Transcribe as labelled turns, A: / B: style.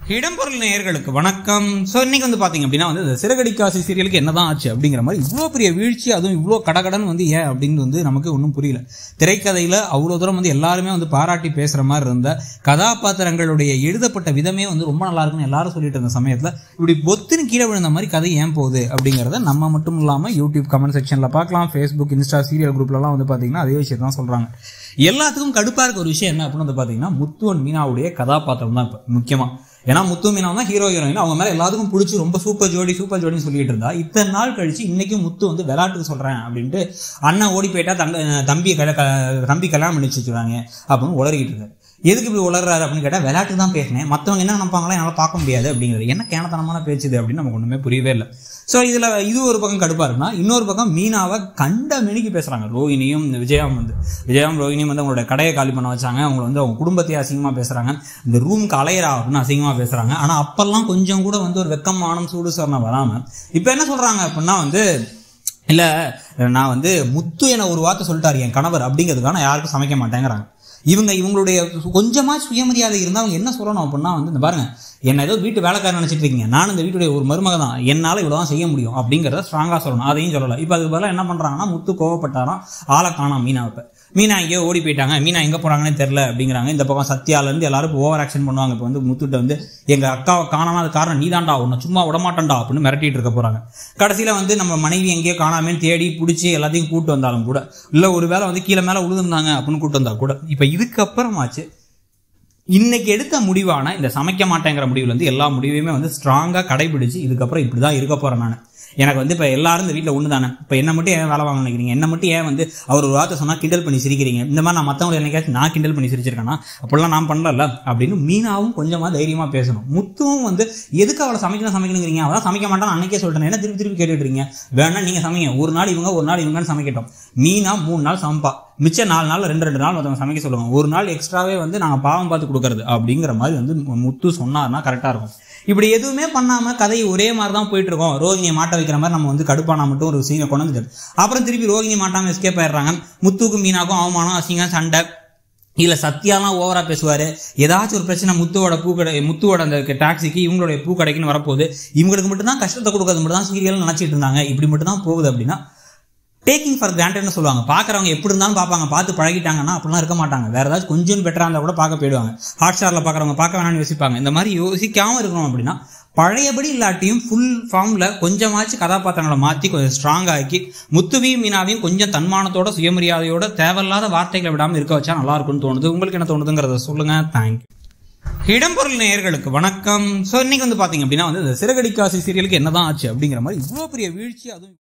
A: இடம்பொருள் நேயர்களுக்கு வணக்கம் ஸோ இன்னைக்கு வந்து பார்த்தீங்க அப்படின்னா வந்து இந்த சிறகடிக்காசி சீரியலுக்கு என்னதான் ஆச்சு அப்படிங்கிற மாதிரி இவ்வளோ பெரிய வீழ்ச்சி அதுவும் இவ்வளோ கடகடன் வந்து ஏன் அப்படின்னு வந்து நமக்கு ஒன்றும் புரியல திரைக்கதையில் அவ்வளோ தூரம் வந்து எல்லாருமே வந்து பாராட்டி பேசுகிற மாதிரி இருந்த கதாபாத்திரங்களுடைய எழுதப்பட்ட விதமே வந்து ரொம்ப நல்லா இருக்குன்னு எல்லாரும் சொல்லிட்டு இருந்த சமயத்தில் இப்படி பொத்துன்னு கீழே விழுந்த மாதிரி கதை ஏன் போகுது அப்படிங்கிறத நம்ம மட்டும் இல்லாமல் யூடியூப் கமெண்ட் செக்ஷனில் பார்க்கலாம் ஃபேஸ்புக் இன்ஸ்டா சீரியல் குரூப்லலாம் வந்து பார்த்தீங்கன்னா அதே விஷயம் தான் சொல்கிறாங்க எல்லாத்துக்கும் கடுப்பாக இருக்க ஒரு விஷயம் என்ன அப்படின்னு வந்து பார்த்தீங்கன்னா முத்து அண்ட் மீனாவுடைய கதாபாத்திரம் தான் இப்போ முக்கியமாக ஏன்னா முத்து மீனா தான் ஹீரோ ஹீரோயின் அவங்க மேலே எல்லாத்துக்கும் பிடிச்சி ரொம்ப சூப்பர் ஜோடி சூப்பர் ஜோடின்னு சொல்லிட்டு இருந்தா இத்தனை நாள் கழிச்சு இன்னைக்கும் முத்து வந்து விளையாட்டுக்கு சொல்கிறேன் அப்படின்ட்டு அண்ணன் ஓடி போயிட்டா தங்க தம்பியை கல்யா க- தம்பி கல்யாணம் பண்ணி வச்சுருவாங்க அப்படின்னு உளறிக்கிட்டு இருக்காரு எதுக்கு இப்படி உளறாரு அப்படின்னு கேட்டால் விளையாட்டு தான் பேசினேன் மற்றவங்க என்ன நினைப்பாங்களோ என்னால் பார்க்க முடியாது அப்படிங்கிறது என்ன கேனத்தனமான பேச்சு இது அப்படின்னு நமக்கு ஒன்றுமே புரியவே இல்லை ஸோ இதில் இது ஒரு பக்கம் கடுப்பாக இருக்குன்னா இன்னொரு பக்கம் மீனாவை கண்ட மெனிக்கு பேசுகிறாங்க ரோஹினியும் இந்த விஜயாவும் வந்து விஜயாவும் ரோஹினியும் வந்து அவங்களோட கடையை காலி பண்ண வச்சாங்க அவங்கள வந்து அவங்க குடும்பத்தையே அசிங்கமாக பேசுகிறாங்க இந்த ரூம்க்கு அலையரா அப்படின்னு அசிங்கமாக பேசுகிறாங்க ஆனால் அப்பெல்லாம் கொஞ்சம் கூட வந்து ஒரு வெக்கம் மானம் சூடு சொரணம் வராமல் இப்போ என்ன சொல்கிறாங்க அப்படின்னா வந்து இல்லை நான் வந்து முத்து என ஒரு வார்த்தை சொல்லிட்டாரு என் கணவர் அப்படிங்கிறதுக்காக நான் யாருக்கும் சமைக்க மாட்டேங்கிறாங்க இவங்க இவங்களுடைய கொஞ்சமாக சுயமரியாதை இருந்தால் அவங்க என்ன சொல்லணும் அப்படின்னா வந்து இந்த பாருங்க என்ன ஏதோ வீட்டு வேலைக்காரன் நினச்சிட்டு இருக்கீங்க நான் இந்த வீட்டுடைய ஒரு மருமக தான் என்னால் இவ்வளோ தான் செய்ய முடியும் அப்படிங்கிறத ஸ்ட்ராங்காக சொல்லணும் அதையும் சொல்லலை இப்போ அதுக்கு பதிலாக என்ன பண்ணுறாங்கன்னா முத்து கோவப்பட்டாராம் ஆளை காணாம் மீனா இப்போ மீனா எங்கேயோ ஓடி போயிட்டாங்க மீனா எங்கே போனாங்கன்னே தெரில அப்படிங்கிறாங்க இந்த பக்கம் சத்யாலேருந்து எல்லாரும் இப்போ ஓவர் ஆக்ஷன் பண்ணுவாங்க இப்போ வந்து முத்துட்ட வந்து எங்கள் அக்காவை காணாம அது காரணம் நீதான்டா உன்னை சும்மா விடமாட்டேன்டா அப்படின்னு மிரட்டிட்டு இருக்க போகிறாங்க கடைசியில் வந்து நம்ம மனைவி எங்கேயோ காணாமேன்னு தேடி பிடிச்சி எல்லாத்தையும் கூட்டு வந்தாலும் கூட இல்லை ஒரு வேளை வந்து கீழே மேலே விழுந்திருந்தாங்க அப்படின்னு கூட்டு வந்தா கூட இப்போ இதுக்கப்புறமாச்சு இன்னைக்கு எடுத்த முடிவான இந்த சமைக்க மாட்டேங்கிற முடிவுல இருந்து எல்லா முடிவையுமே வந்து ஸ்ட்ராங்காக கடைபிடிச்சு இதுக்கப்புறம் இப்படி தான் இருக்க போகிறேன் நான் எனக்கு வந்து இப்போ எல்லாரும் இந்த வீட்டில் ஒன்று தானே இப்போ என்ன மட்டும் ஏன் வேலை வாங்க நினைக்கிறீங்க என்ன மட்டும் ஏன் வந்து அவர் ஒரு வார்த்தை சொன்னால் கிண்டல் பண்ணி சிரிக்கிறீங்க இந்த மாதிரி நான் மற்றவங்களை என்னைக்காச்சும் நான் கிண்டல் பண்ணி சிரிச்சிருக்கேன்னா அப்படிலாம் நான் பண்ணல அப்படின்னு மீனாவும் கொஞ்சமாக தைரியமாக பேசணும் முத்துவும் வந்து எதுக்கு அவளை சமைக்கணும் சமைக்கணுங்கிறீங்க அவள் சமைக்க மாட்டான்னு அன்னைக்கே சொல்லிட்டேன் என்ன திருப்பி திருப்பி கேட்டுட்டு இருக்கீங்க வேணா நீங்கள் சமைங்க ஒரு நாள் இவங்க ஒரு நாள் இவங்கன்னு சமைக்கட்டும் மீனா மூணு நாள் சமைப்பா மிச்சம் நாலு நாள் ரெண்டு ரெண்டு நாள் மற்றவங்க சமைக்க சொல்லுவாங்க ஒரு நாள் எக்ஸ்ட்ராவே வந்து நாங்கள் பாவம் பார்த்து கொடுக்கறது அப்படிங்கிற மாதிரி வந்து முத்து சொன்னார்னா கரெக்டாக இருக்கும் இப்படி எதுவுமே பண்ணாமல் கதை ஒரே மாதிரி தான் போயிட்டு இருக்கோம் ரோகிணியை மாட்ட வைக்கிற மாதிரி நம்ம வந்து கடுப்பானா மட்டும் ஒரு சீனை கொண்டு வந்துட்டு அப்புறம் திருப்பி ரோகிணி மாட்டாமல் எஸ்கேப் ஆயிடுறாங்க முத்துக்கும் மீனாக்கும் அவமானம் அசிங்கம் சண்டை இல்ல சத்யாலாம் ஓவரா பேசுவாரு ஏதாச்சும் ஒரு பிரச்சனை முத்துவோட பூக்கடை முத்துவோட அந்த டாக்ஸிக்கு இவங்களுடைய பூக்கடைக்குன்னு வரப்போகுது இவங்களுக்கு மட்டும் தான் கஷ்டத்தை கொடுக்கறது மட்டும் தான் சீரியல் நினைச்சிட்டு இருந்தாங்க இப்படி மட்டும் தான் போகுது அப்படின்னா டேக்கிங் ஃபார் கிராண்டட்னு சொல்லுவாங்க பார்க்குறவங்க எப்படி இருந்தாலும் பார்ப்பாங்க பார்த்து பழகிட்டாங்கன்னா அப்படிலாம் இருக்க மாட்டாங்க வேற ஏதாச்சும் கொஞ்சம் பெட்டராக இருந்தால் கூட பார்க்க போயிடுவாங்க ஹாட் ஸ்டாரில் பார்க்குறவங்க பார்க்க வேணாம்னு யோசிப்பாங்க இந்த மாதிரி யோசிக்காமல் இருக்கணும் அப்படின்னா பழையபடி இல்லாட்டியும் ஃபுல் ஃபார்மில் கொஞ்சமாச்சும் கதாபாத்திரங்களை மாற்றி கொஞ்சம் ஸ்ட்ராங் ஆக்கி முத்துவையும் மீனாவையும் கொஞ்சம் தன்மானத்தோட சுயமரியாதையோட தேவையில்லாத வார்த்தைகளை விடாமல் இருக்க வச்சா நல்லா இருக்கும்னு தோணுது உங்களுக்கு என்ன தோணுதுங்கிறத சொல்லுங்க தேங்க்யூ இடம்பொருள் நேயர்களுக்கு வணக்கம் ஸோ இன்னைக்கு வந்து பார்த்தீங்க அப்படின்னா வந்து இந்த சிறகடிக்காசி சீரியலுக்கு என்னதான் ஆச்சு அப்படிங்கிற மாதிரி இவ்வளோ பெரிய வீழ்ச்சி அதுவும்